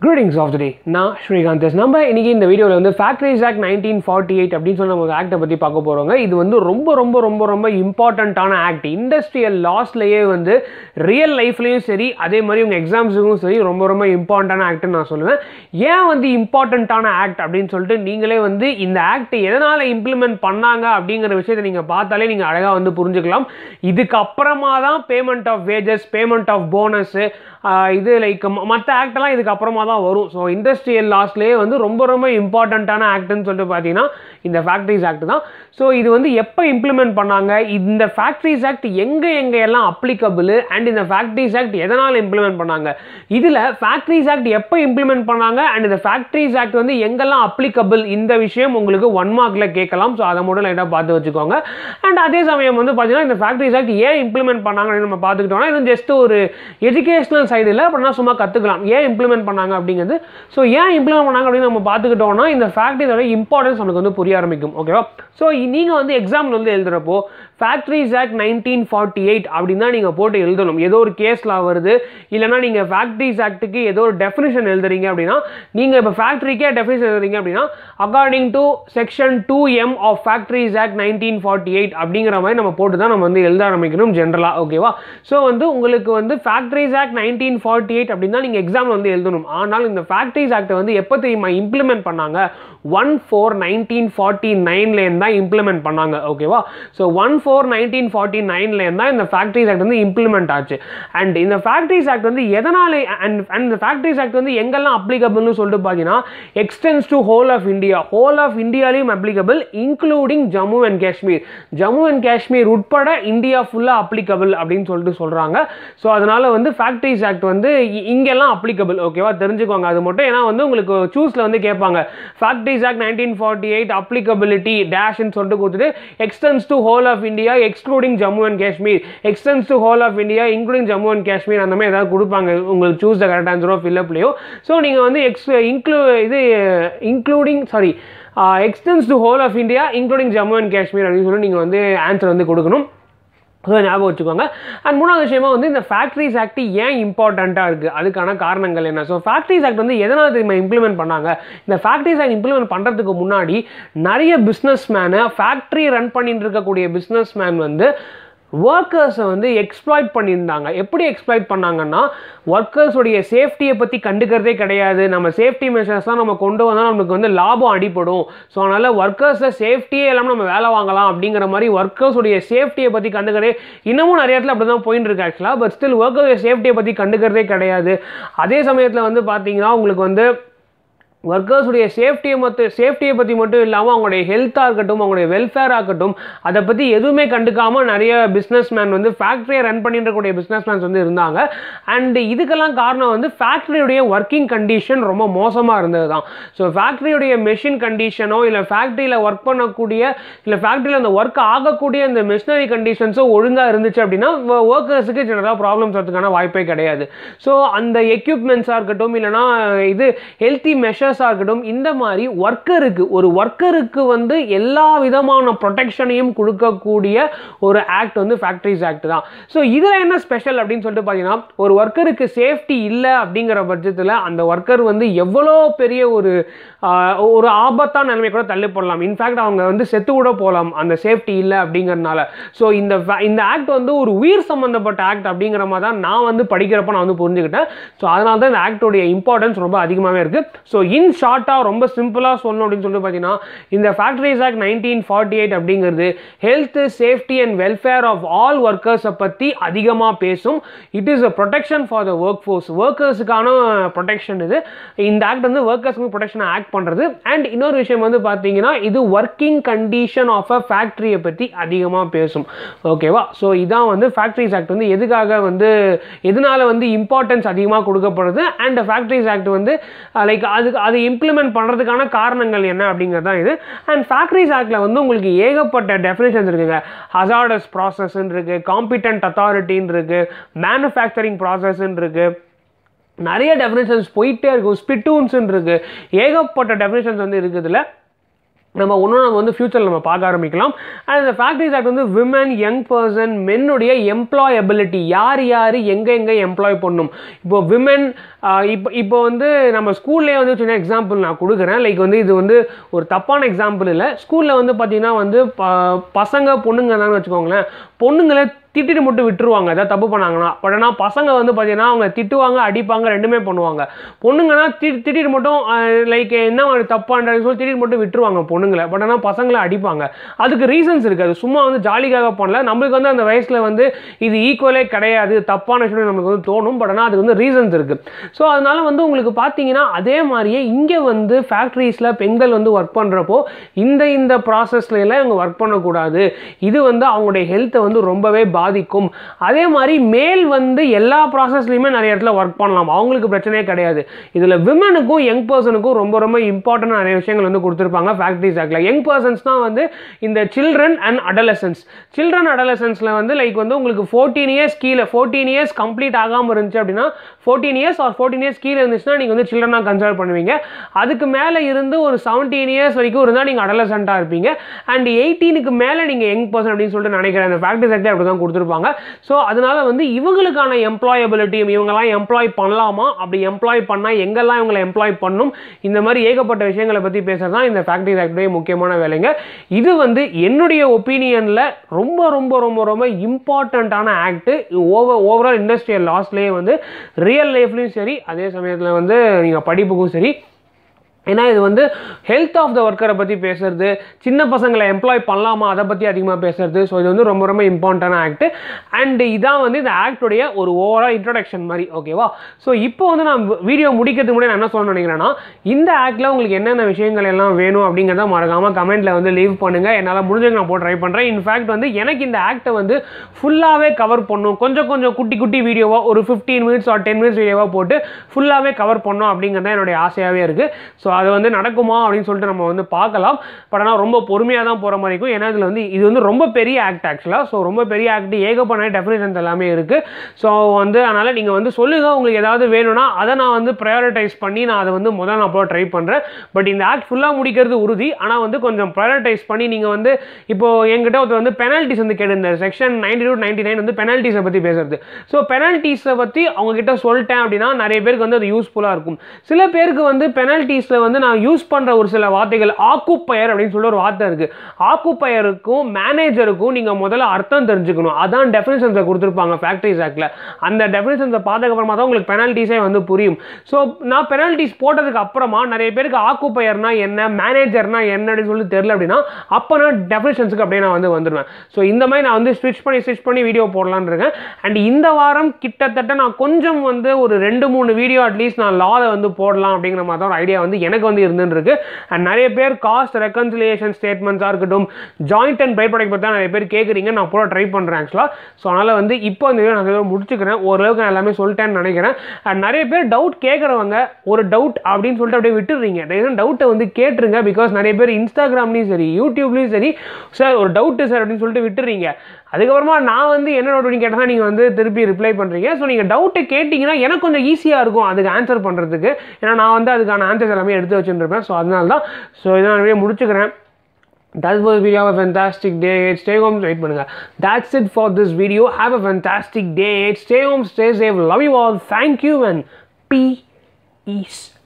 Greetings of the டே நான் ஸ்ரீகாந்த் நம்ம இன்னைக்கு இந்த வீடியோவில் வந்து factories act nineteen forty eight அப்படின்னு சொல்லி நம்ம ஆக்டை பற்றி பார்க்க போகிறோங்க இது வந்து ரொம்ப ரொம்ப ரொம்ப ரொம்ப இம்பார்ட்டண்ட்டான ஆக்ட் இண்டஸ்ட்ரியல் லாஸ்லேயே வந்து ரியல் லைஃப்லேயும் சரி அதே மாதிரி உங்கள் எக்ஸாம்ஸுக்கும் சரி ரொம்ப ரொம்ப இம்பார்ட்டண்டான ஆக்ட்னு நான் சொல்லுவேன் ஏன் வந்து இம்பார்ட்டண்ட்டான ஆக்ட் அப்படின்னு சொல்லிட்டு நீங்களே வந்து இந்த ஆக்ட் எதனால் இம்ப்ளிமெண்ட் பண்ணாங்க அப்படிங்கிற விஷயத்தை நீங்கள் பார்த்தாலே நீங்கள் அழகாக வந்து புரிஞ்சுக்கலாம் இதுக்கப்புறமா தான் payment of wages payment of bonus இது லைக் மற்ற ஆக்டெல்லாம் இதுக்கப்புறமா தான் வரும் ஸோ இண்டஸ்ட்ரியல் லாஸ்லேயே வந்து ரொம்ப ரொம்ப இம்பார்ட்டண்ட்டான ஆக்ட்னு சொல்லிட்டு பார்த்தீங்கன்னா இந்த ஃபேக்ட்ரிஸ் ஆக்ட் தான் ஸோ இது வந்து எப்போ இம்ப்ளிமெண்ட் பண்ணாங்க இந்த ஃபேக்ட்ரிஸ் ஆக்ட் எங்கே எங்கே எல்லாம் அப்ளிகபிள் அண்ட் இந்த ஃபேக்ட்ரிஸ் ஆக்ட் எதனால் இம்ப்ளிமெண்ட் பண்ணாங்க இதில் ஃபேக்ட்ரிஸ் ஆக்ட் எப்போ இம்ப்ளிமெண்ட் பண்ணாங்க அண்ட் இந்த ஃபேக்ட்ரிஸ் ஆக்ட் வந்து எங்கெல்லாம் அப்ளிகபிள் இந்த விஷயம் உங்களுக்கு ஒன் மார்க்கில் கேட்கலாம் ஸோ அதை மட்டும் லைட்டாக பார்த்து வச்சுக்கோங்க அண்ட் அதே சமயம் வந்து பார்த்தீங்கன்னா இந்த ஃபேக்ட்ரிஸ் ஆக்ட் ஏன் இம்ப்ளிமெண்ட் பண்ணாங்கன்னு நம்ம பார்த்துக்கிட்டோம்னா இது ஜஸ்ட் ஒரு எஜுகேஷனல் சைடு இல்லை அப்படின்னா சும்மா கற்றுக்கலாம் ஏன் இம்ப்ளிமெண்ட் பண்ணாங்க அப்படிங்கிறது ஸோ ஏன் இம்ப்ளிமெண்ட் பண்ணாங்க அப்படின்னு நம்ம பார்த்துக்கிட்டோம்னா இந்த ஃபேக்ட்ரியோட இம்பார்ட்டன்ஸ் நமக்கு வந்து புரிய ஆரம்பிக்கும் ஓகேவா ஸோ நீங்கள் வந்து எக்ஸாம்பிள் வந்து எழுதுறப்போ factories act nineteen forty eight அப்படின்னு தான் நீங்கள் போட்டு எழுதணும் ஏதோ ஒரு கேஸில் வருது இல்லைனா நீங்கள் ஃபேக்ட்ரிஸ் ஆக்ட்டுக்கு ஏதோ ஒரு டெஃபினிஷன் எழுதுறீங்க அப்படின்னா நீங்கள் இப்போ ஃபேக்ட்ரிக்கே டெஃபினிஷன் எழுதுறீங்க அப்படின்னா according to section two M of factories act nineteen forty eight அப்படிங்கிற மாதிரி நம்ம போட்டு தான் நம்ம வந்து எழுத ஆரம்பிக்கணும் ஜென்ரலாக ஓகேவா ஸோ வந்து உங்களுக்கு வந்து factories act nineteen forty eight அப்படின்னு தான் நீங்கள் எக்ஸாம் வந்து எழுதணும் ஆனால் இந்த ஃபேக்ட்ரிஸ் ஆக்டை வந்து எப்போ தெரியுமா இம்ப்ளிமெண்ட் பண்ணாங்க ஒன் ஃபோர் நைன்டீன் ஃபார்ட்டி நைன்லேருந்து தான் இம்ப்ளிமெண்ட் பண்ணாங்க ஓகேவா so one four nineteen forty நைன்லேருந்து தான் இந்த ஃபேக்ட்ரிஸ் ஆக்ட் வந்து இம்ப்ளிமெண்ட் ஆச்சு அண்ட் இந்த ஃபேக்ட்ரிஸ் ஆக்ட் வந்து எதனால் அண்ட் அண்ட் இந்த ஃபேக்ட்ரிஸ் ஆக்ட் வந்து எங்கெல்லாம் அப்ளிகபிள்னு சொல்லிட்டு பார்த்தீங்கன்னா extends to whole of India whole of இந்தியாலையும் applicable including Jammu and Kashmir Jammu and Kashmir உட்பட இந்தியா ஃபுல்லாக அப்ளிகபிள் அப்படின்னு சொல்லிட்டு சொல்கிறாங்க ஸோ அதனால் வந்து ஃபேக்ட்ரிஸ் ஆக்ட் வந்து இ- இங்கெல்லாம் அப்ளிகபிள் ஓகேவா தெரிஞ்சுக்கோங்க அது மட்டும் ஏன்னா வந்து உங்களுக்கு சூஸில் வந்து கேட்பாங்க factories act nineteen forty eight applicability டேஷ்னு சொல்லிட்டு கொடுத்துட்டு extends to whole of India excluding Jammu and Kashmir extends to whole of India including Jammu and Kashmir அந்த மாதிரி ஏதாவது கொடுப்பாங்க உங்களுக்கு சூஸ் த கரெக்ட் ஆன்சரோ ஃபில்லப்லையோ ஸோ நீங்கள் வந்து எக்ஸ் இன்க்ளூ இது including sorry extends to whole of India including Jammu and Kashmir அப்படின்னு சொல்லி நீங்கள் வந்து ஆன்சர் வந்து கொடுக்கணும் ஸோ ஞாபகம் வச்சுக்கோங்க அண்ட் மூணாவது விஷயமா வந்து இந்த ஃபேக்ட்ரிஸ் ஆக்ட் ஏன் இம்பார்ட்டண்ட்டாக இருக்குது அதுக்கான காரணங்கள் என்ன ஸோ ஃபேக்ட்ரிஸ் ஆக்ட் வந்து எதனால் தெரியுமா இம்ப்ளிமெண்ட் பண்ணாங்க இந்த ஃபேக்ட்ரிஸ் ஆக்ட் இம்ப்ளிமெண்ட் பண்ணுறதுக்கு முன்னாடி நிறைய பிஸ்னஸ் மேனு ஃபேக்ட்ரி ரன் பண்ணிட்டு இருக்கக்கூடிய பிஸ்னஸ் மேன் வந்து ஒர்க்கர்ஸை வந்து எக்ஸ்ப்ளாய்ட் பண்ணியிருந்தாங்க எப்படி எக்ஸ்ப்ளாய்ட் பண்ணாங்கன்னா ஒர்க்கர்ஸுடைய சேஃப்டியை பற்றி கண்டுக்கிறதே கிடையாது நம்ம சேஃப்டி மெஷர்ஸ்லாம் நம்ம கொண்டு வந்தால் நமக்கு வந்து லாபம் அடிபடும் ஸோ அதனால் ஒர்க்கர்ஸை சேஃப்டியே இல்லாமல் நம்ம வேலை வாங்கலாம் அப்படிங்கிற மாதிரி ஒர்க்கர்ஸுடைய சேஃப்டியை பற்றி கண்டுக்கிறதே இன்னமும் நிறைய இடத்துல அப்படி தான் போயின்னு இருக்கு ஆக்சுவலாக பட் ஸ்டில் ஒர்க்கர்ஸுடைய சேஃப்டியை பற்றி கண்டுக்கிறதே கிடையாது அதே சமயத்தில் வந்து பார்த்தீங்கன்னா உங்களுக்கு வந்து ஒர்க்கர்ஸுடைய சேஃப்டியை மட்டும் சேஃப்டியை பற்றி மட்டும் இல்லாமல் அவங்களுடைய ஹெல்த்தாக இருக்கட்டும் அவங்களுடைய வெல்ஃபேராக இருக்கட்டும் அதை பற்றி எதுவுமே கண்டுக்காமல் நிறைய பிஸ்னஸ் மேன் வந்து ஃபேக்ட்ரியை ரன் பண்ணிட்டு இருக்கக்கூடிய பிஸ்னஸ் மேன்ஸ் வந்து இருந்தாங்க அண்ட் இதுக்கெல்லாம் காரணம் வந்து ஃபேக்ட்ரியுடைய ஒர்க்கிங் கண்டிஷன் ரொம்ப மோசமாக இருந்தது தான் ஸோ ஃபேக்ட்ரியுடைய மெஷின் கண்டிஷனோ இல்லை ஃபேக்ட்ரியில் ஒர்க் பண்ணக்கூடிய இல்லை ஃபேக்ட்ரியில் அந்த ஒர்க் ஆகக்கூடிய அந்த மிஷினரி கண்டிஷன்ஸோ ஒழுங்காக இருந்துச்சு அப்படின்னா ஒர்க்கர்ஸுக்கு ஜெனரலாக ப்ராப்ளம்ஸ் வரதுக்கான வாய்ப்பே கிடையாது ஸோ அந்த எக்யூப்மெண்ட்ஸாக இருக்கட்டும் இல்லைனா இது ஹெல்த்தி மெஷர்ஸாக இருக்கட்டும் இந்த மாதிரி ஒர்க்கருக்கு ஒரு ஒர்க்கருக்கு வந்து எல்லா விதமான ப்ரொடெக்ஷனையும் கொடுக்கக்கூடிய ஒரு ஆக்ட் வந்து ஃபேக்ட்ரிஸ் ஆக்ட் தான் ஸோ இதில் என்ன ஸ்பெஷல் அப்படின்னு சொல்லிட்டு பார்த்தீங்கன்னா ஒரு ஒர்க்கருக்கு சேஃப்டி இல்லை அப்படிங்கிற பட்சத்தில் அந்த ஒர்க்கர் வந்து எவ்வளோ பெரிய ஒரு ஆஹ், ஒரு ஆபத்தான நிலைமை கூட தள்ளிப்படலாம் இன்ஃபேக்ட் அவங்க வந்து செத்து கூட போகலாம் அந்த சேஃப்டி இல்லை அப்படிங்கிறதுனால ஸோ இந்த fa- இந்த ஆக்ட் வந்து ஒரு உயிர் சம்பந்தப்பட்ட ஆக்ட் அப்படிங்கிற மாதிரி தான் நான் வந்து படிக்கிறப்ப நான் வந்து புரிஞ்சுக்கிட்டேன் ஸோ அதனால தான் இந்த ஆக்டோடைய இம்பார்ட்டன்ஸ் ரொம்ப அதிகமாகவே இருக்குது ஸோ இன் ஷார்ட்டாக ரொம்ப சிம்பிளாக சொல்லணும் அப்படின்னு சொல்லிட்டு பார்த்தீங்கன்னா இந்த factories act nineteen forty eight அப்படிங்கிறது health safety and welfare of all ஒர்க்கர்ஸை பற்றி அதிகமாக பேசும் it is a protection for the workforce ஒர்க்கர்ஸுக்கான ப்ரொடெக்ஷன் இது இந்த ஆக்ட் வந்து ஒர்க்கர்ஸ்க்கு ப்ரொடெக்ஷனை ஆக்ட் பண்ணுறது அண்ட் இன்னொரு விஷயம் வந்து பார்த்தீங்கன்னா இது ஒர்க்கிங் கண்டிஷன் ஆஃப் அ ஃபேக்ட்ரியை பற்றி அதிகமாக பேசும் ஓகேவா ஸோ இதான் வந்து ஃபேக்ட்ரிஸ் ஆக்ட் வந்து எதுக்காக வந்து எதனால வந்து இம்பார்ட்டன்ஸ் அதிகமாக கொடுக்கப்படுது அண்ட் ஃபேக்ட்ரிஸ் ஆக்ட் வந்து லைக் அதுக்கு அது இம்ப்ளிமெண்ட் பண்ணுறதுக்கான காரணங்கள் என்ன அப்படிங்கிறது தான் இது அண்ட் ஃபேக்ட்ரிஸ் ஆக்டில் வந்து உங்களுக்கு ஏகப்பட்ட டெஃபினேஷன்ஸ் இருக்குங்க ஹசார்டஸ் ப்ராசஸ்ன்னு இருக்குது காம்பிட்டன்ட் அத்தாரிட்டின்னு இருக்குது மேனுஃபேக்சரிங் ப்ராசஸ்ன்னு இருக்குது நிறைய டெஃபினேஷன்ஸ் போயிட்டே இருக்கும் ஸ்பிட்டூன்ஸ்ன்னு இருக்குது ஏகப்பட்ட டெஃபினேஷன்ஸ் வந்து இருக்குதுல நம்ம ஒன்றும் நம்ம வந்து ஃப்யூச்சரில் நம்ம பார்க்க ஆரம்பிக்கலாம் அண்ட் இந்த ஃபேக்ட்ரிஸ் ஆக்ட் வந்து விமன் யங் பர்சன் மென்னுடைய எம்ப்ளாயபிலிட்டி யார் யார் எங்கே எங்கே எம்ப்ளாய் பண்ணும் இப்போ விமன் இப்போ இப்போ வந்து நம்ம ஸ்கூல்லேயே வந்து சின்ன எக்ஸாம்பிள் நான் கொடுக்குறேன் லைக் வந்து இது வந்து ஒரு தப்பான எக்ஸாம்பிள் இல்லை ஸ்கூலில் வந்து பார்த்தீங்கன்னா வந்து ப- பசங்க பொண்ணுங்க தானே வச்சுக்கோங்களேன் பொண்ணுங்களை திட்டிட்டு மட்டும் விட்டுருவாங்க ஏதாவது தப்பு பண்ணாங்கன்னா பட் ஆனால் பசங்க வந்து பார்த்தீங்கன்னா அவங்க திட்டுவாங்க அடிப்பாங்க ரெண்டுமே பண்ணுவாங்க பொண்ணுங்கன்னா தி திட்டிட்டு மட்டும் லைக் என்ன ஒரு தப்பான்றதுன்னு சொல்லி திட்டிட்டு மட்டும் விட்டுருவாங்க பொண்ணுங்களை பட் ஆனால் பசங்களை அடிப்பாங்க அதுக்கு ரீசன்ஸ் இருக்குது அது சும்மா வந்து ஜாலிக்காக பண்ணல நம்மளுக்கு வந்து அந்த வயசில் வந்து இது ஈக்குவலே கிடையாது தப்பான விஷயம் நமக்கு வந்து தோணும் பட் ஆனால் அதுக்கு வந்து ரீசன்ஸ் இருக்குது ஸோ அதனால வந்து உங்களுக்கு பார்த்தீங்கன்னா அதே மாதிரியே இங்கே வந்து ஃபேக்ட்ரிஸில் பெண்கள் வந்து ஒர்க் பண்ணுறப்போ இந்த இந்த ப்ராசஸ்ல எல்லாம் இவங்க ஒர்க் பண்ணக்கூடாது இது வந்து அவங்களுடைய ஹெல்த்தை வந்து ரொம்பவே பாதிக்கும் அதே மாதிரி மேல் வந்து எல்லா ப்ராசஸ்லையுமே நிறைய இடத்துல ஒர்க் பண்ணலாம் அவங்களுக்கு பிரச்சனையே கிடையாது இதில் விமனுக்கும் யங் பர்சனுக்கும் ரொம்ப ரொம்ப இம்பார்ட்டன்ட் நிறைய விஷயங்கள் வந்து கொடுத்துருப்பாங்க ஃபேக்ட்ரிஸ் ஆக்டில் யங் பர்சன்ஸ் தான் வந்து இந்த சில்ட்ரன் அண்ட் அடலசன்ஸ் சில்ட்ரன் அடலசன்ஸில் வந்து லைக் வந்து உங்களுக்கு ஃபோர்டீன் இயர்ஸ் கீழே ஃபோர்டீன் இயர்ஸ் கம்ப்ளீட் ஆகாமல் இருந்துச்சு அப்படின்னா fourteen years or fourteen years கீழே இருந்துச்சுன்னா நீங்கள் வந்து சில்ட்ரனாக கன்சிடர் பண்ணுவீங்க அதுக்கு மேலே இருந்து ஒரு செவன்டீன் இயர்ஸ் வரைக்கும் இருந்தால் நீங்கள் அடலசென்ட்டாக இருப்பீங்க அண்ட் எயிட்டீனுக்கு மேலே நீங்கள் யங் பர்சன் அப்படின்னு சொல்லிட்டு நினைக்கிறேன் அந்த ஃபேக்ட்ரி செக்டர் அப்படி தான் கொடுத்துருப்பாங்க ஸோ அதனால வந்து இவங்களுக்கான எம்ப்ளாயபிலிட்டியும் இவங்கெல்லாம் எம்ப்ளாய் பண்ணலாமா அப்படி எம்ப்ளாய் பண்ணால் எங்கெல்லாம் இவங்களை எம்ப்ளாய் பண்ணும் இந்த மாதிரி ஏகப்பட்ட விஷயங்களை பற்றி பேசுறது தான் இந்த ஃபேக்ட்ரி ஆக்டுடைய முக்கியமான வேலைங்க இது வந்து என்னுடைய ஒப்பீனியனில் ரொம்ப ரொம்ப ரொம்ப ரொம்ப இம்பார்ட்டண்ட்டான ஆக்ட் ஓவர் ஓவரால் இண்டஸ்ட்ரியல் லாஸ்ட்லேயே வந்து ரியல் லைஃப்லையும் சரி அதே சமயத்தில் வந்து நீங்கள் படிப்புக்கும் சரி ஏன்னா இது வந்து ஹெல்த் ஆஃப் த ஒர்க்கரை பற்றி பேசுறது சின்ன பசங்களை எம்ப்ளாய் பண்ணலாமா அதை பற்றி அதிகமாக பேசுறது ஸோ இது வந்து ரொம்ப ரொம்ப இம்பார்ட்டன்டான ஆக்ட் அண்ட் இதான் வந்து இந்த ஆக்டுடைய ஒரு ஓவரால் இன்ட்ரடக்ஷன் மாதிரி ஓகேவா ஸோ இப்போ வந்து நான் வீடியோ முடிக்கிறதுக்கு முன்னாடி நான் என்ன சொல்ல நினைக்கிறேன்னா இந்த ஆக்டில் உங்களுக்கு என்னென்ன விஷயங்கள் எல்லாம் வேணும் அப்படிங்கிறத மறக்காமல் கமெண்ட்டில் வந்து லீவ் பண்ணுங்கள் என்னால் முடிஞ்சது நான் போட்டு ட்ரை பண்ணுறேன் இன்ஃபேக்ட் வந்து எனக்கு இந்த ஆக்டை வந்து ஃபுல்லாகவே கவர் பண்ணும் கொஞ்சம் கொஞ்சம் குட்டி குட்டி வீடியோவாக ஒரு fifteen minutes or ten minutes வீடியோவாக போட்டு ஃபுல்லாகவே கவர் பண்ணோம் அப்படிங்கிறது தான் என்னுடைய ஆசையாகவே இருக்குது ஸோ அது வந்து நடக்குமா அப்படின்னு சொல்லிட்டு நம்ம வந்து பார்க்கலாம் பட் ஆனால் ரொம்ப பொறுமையாக தான் போகிற மாதிரி இருக்கும் ஏன்னா இதில் வந்து இது வந்து ரொம்ப பெரிய ஆக்ட் ஆக்சுவலாக ஸோ ரொம்ப பெரிய ஆக்ட் ஏகப்பட்ட டெஃபினேஷன்ஸ் எல்லாமே இருக்குது ஸோ வந்து அதனால் நீங்கள் வந்து சொல்லுங்கள் உங்களுக்கு ஏதாவது வேணும்னா அதை நான் வந்து ப்ரையாரிட்டைஸ் பண்ணி நான் அதை வந்து முதல்ல நான் போட ட்ரை பண்ணுறேன் பட் இந்த ஆக்ட் ஃபுல்லாக முடிக்கிறது உறுதி ஆனால் வந்து கொஞ்சம் ப்ரையாரிட்டைஸ் பண்ணி நீங்கள் வந்து இப்போ என்கிட்ட ஒருத்தர் வந்து பெனால்ட்டிஸ் வந்து கேட்டிருந்தார் section ninety two ninety nine வந்து பெனால்ட்டிஸை பற்றி பேசுறது ஸோ பெனால்ட்டிஸை பற்றி அவங்க கிட்ட சொல்லிட்டேன் அப்படின்னா நிறைய பேருக்கு வந்து அது யூஸ்ஃபுல்லாக இருக்கும் சில பேருக்கு வந்து பெனால்ட்டிஸில் வந்து நான் யூஸ் பண்ணுற ஒரு சில வார்த்தைகள் ஆக்குப்பயர் அப்படின்னு சொல்லி ஒரு வார்த்தை இருக்குது ஆக்குப்பயருக்கும் மேனேஜருக்கும் நீங்கள் முதல்ல அர்த்தம் தெரிஞ்சுக்கணும் அதான் டெஃபினேஷன்ஸை கொடுத்துருப்பாங்க ஃபேக்ட்ரிஸ் ஆக்டில் அந்த டெஃபினேஷன்ஸை பார்த்ததுக்கப்புறமா தான் உங்களுக்கு பெனால்ட்டிஸே வந்து புரியும் ஸோ நான் பெனால்ட்டிஸ் போட்டதுக்கு அப்புறமா நிறைய பேருக்கு ஆக்குப்பயர்னா என்ன மேனேஜர்னா என்ன அப்படின்னு சொல்லி தெரியல அப்படின்னா அப்போ நான் டெஃபினேஷன்ஸுக்கு அப்படியே நான் வந்து வந்துடுவேன் ஸோ இந்த மாதிரி நான் வந்து ஸ்விட்ச் பண்ணி ஸ்விட்ச் பண்ணி வீடியோ போடலான்னு இருக்கேன் அண்ட் இந்த வாரம் கிட்டத்தட்ட நான் கொஞ்சம் வந்து ஒரு ரெண்டு மூணு வீடியோ அட்லீஸ்ட் நான் லாவை வந்து போடலாம் அப்படிங்கிற மாதிரி தான் ஒரு ஐடியா வந்து எனக்கு வந்து இருந்துட்டு இருக்கு அண்ட் நிறைய பேர் காஸ்ட் ரெக்கன்சிலியேஷன் ஸ்டேட்மெண்ட்ஸாக இருக்கட்டும் ஜாயிண்ட் அண்ட் பை ப்ராடக்ட் பற்றி தான் நிறைய பேர் கேட்குறீங்க நான் போட ட்ரை பண்ணுறேன் ஆக்சுவலாக ஸோ அதனால் வந்து இப்போ இந்த வீடியோ நான் இதோட முடிச்சுக்கிறேன் ஓரளவுக்கு நான் எல்லாமே சொல்லிட்டேன்னு நினைக்கிறேன் அண்ட் நிறைய பேர் டவுட் கேட்குறவங்க ஒரு டவுட் அப்படின்னு சொல்லிட்டு அப்படியே விட்டுறீங்க டவுட்டை வந்து கேட்டுருங்க பிகாஸ் நிறைய பேர் இன்ஸ்டாகிராம்லேயும் சரி யூடியூப்லேயும் சரி சார் ஒரு டவுட்டு சார் அப்படின்னு சொல்லிட்டு விட்டுறீங்க அதுக்கப்புறமா நான் வந்து என்ன டவுட் அப்படின்னு கேட்டால் நீங்கள் வந்து திருப்பி ரிப்ளை பண்ணுறீங்க ஸோ நீங்கள் டவுட்டை கேட்டிங்கன்னா எனக்கு கொஞ்சம் ஈஸியாக இருக்கும் அதுக்கு ஆன்சர் பண்ணுறதுக்கு ஏன்னா நான் வந்து அதுக்கான ஆன்சர்ஸ் எல்லாமே எடுத்து வச்சுருப்பேன் ஸோ அதனால தான் ஸோ இதை நான் அப்படியே முடிச்சுக்கிறேன் That was a video. Have a fantastic day. Stay home. Wait, பண்ணுங்க. That's it for this video. Have a fantastic day. Stay home. Stay safe. Love you all. Thank you and peace.